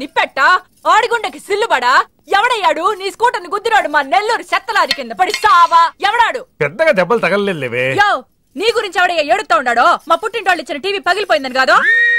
నిప్పెట్ట ఆడిగుండకి సిల్లుబడా ఎవడయ్యాడు నీ స్కూటర్ ని గుద్దినాడు మా నెల్లూరు చెత్తలారి కింద పడి సావా ఎవడాడు పెద్దగా దెబ్బలు తగలలేవే యో నీ గురించి ఎవడయ్యా ఏడుతా ఉన్నాడో మా పుట్టింటోళ్ళు ఇచ్చిన టీవీ పగిలిపోయిందని కాదు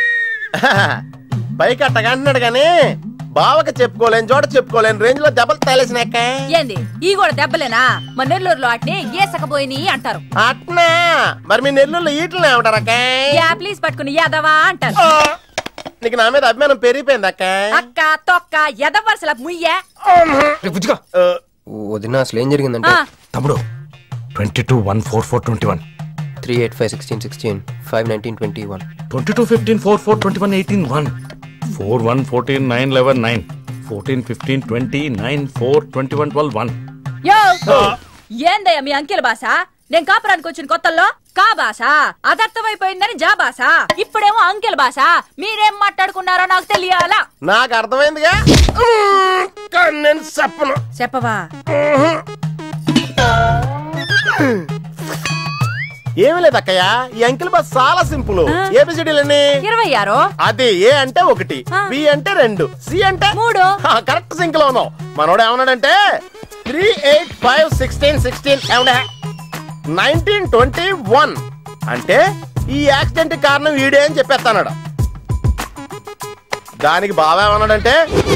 పైకి అట్టగా అంటున్నాడు గానీ బావకి చెప్పుకోలేని చోట చెప్పుకోలేని రేంజ్ లో దెబ్బలు తగిలేసినాక ఏంది ఈ కూడా దెబ్బలేనా మా నెల్లూరులో వాటిని ఏసకపోయిని అంటారు అట్నా మరి మీ నెల్లూరులో ఈటలు ఏమంటారక్క యా ప్లీజ్ పట్టుకుని యాదవా అంటారు నీకు నా మీద అభిమానం పెరిగిపోయింది అక్క అక్క తొక్క ఎదవరసల ముయ్యే బుజ్జిగా వదిన అసలు ఏం జరిగిందంటే ఆ, తమ్ముడు twenty two one four four twenty one three eight five sixteen sixteen five nineteen twenty one twenty two fifteen four four twenty one eighteen one four one fourteen nine eleven nine fourteen fifteen twenty nine four twenty one twelve one యో ఏందయ్యా మీ అంకెల భాష నేను కాపురానికి వచ్చిన కొత్తల్లో కా భాష అదర్థమైపోయిందని జా భాష ఇప్పుడేమో అంకెల భాష మీరేం మాట్లాడుకున్నారో నాకు తెలియాలా నాకు అర్థమైందిగా కానీ నేను చెప్పను చెప్పవా ఏమీ లేదు అక్కయ్య ఈ అంకిల్ బస్ చాలా సింపుల్ ఏబిసిడీలన్నీ ఇరవై ఆరు అది ఏ అంటే ఒకటి ఆ. బి అంటే రెండు సి అంటే మూడు కరెక్ట్ సింక్ లో ఉన్నావు మనోడు ఏమన్నాడంటే three eight five sixteen sixteen ఏమన్నా నైన్టీన్ ట్వంటీ వన్ అంటే ఈ యాక్సిడెంట్ కారణం వీడే అని చెప్పేస్తాడు దానికి బాగా ఏమన్నాడంటే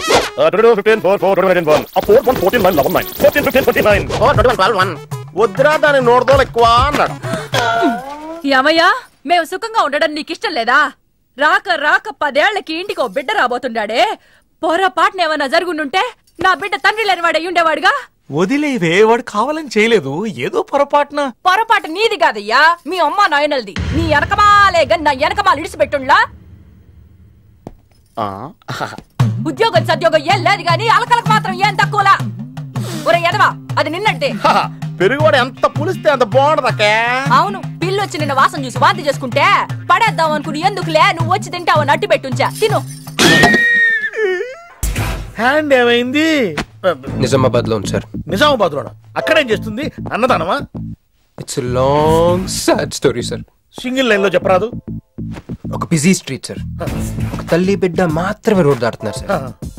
వన్ వద్దురా దాని నోడదోలు ఎక్కువ అన్నాడు యమయ్యా మేము సుఖంగా ఉండడం నీకు ఇష్టం లేదా రాక రాక పదేళ్లకి ఇంటికి ఓ బిడ్డ రాబోతుండాడే పొరపాటున ఏమన్నా జరుగుండుంటే నా బిడ్డ తండ్రి లేని వాడు అయ్యుండేవాడుగా వదిలేవే వాడు కావాలని చేయలేదు ఏదో పొరపాటున పొరపాటు నీది కాదయ్యా మీ అమ్మ నాయనల్ది నీ వెనకమాలే గన్ నా వెనకమాలు ఇడిచిపెట్టుండ్లా ఉద్యోగం సద్యోగం ఏం లేదు గాని అలకలకు మాత్రం ఏం తక్కువలా ఒరే ఎదవా అది నిన్నంటే పెరుగువాడు ఎంత పులిస్తే అంత బాగుండదు అక్కే అవును పిల్లు వచ్చి నిన్న వాసన చూసి వాంతి చేసుకుంటే పడేద్దాం అనుకుని ఎందుకులే నువ్వు వచ్చి తింటావు నట్టి పెట్టుంచా తిను హ్యాండ్ ఏమైంది నిజామాబాద్ లో ఉంది సార్ నిజామాబాద్ రోడ్ అక్కడేం చేస్తుంది అన్నదానమా it's long sad story sir single line లో చెప్పరాదు ఒక బిజీ స్ట్రీట్ సార్ ఒక తల్లి బిడ్డ మాత్రమే రోడ్ దాటుతున్నారు సార్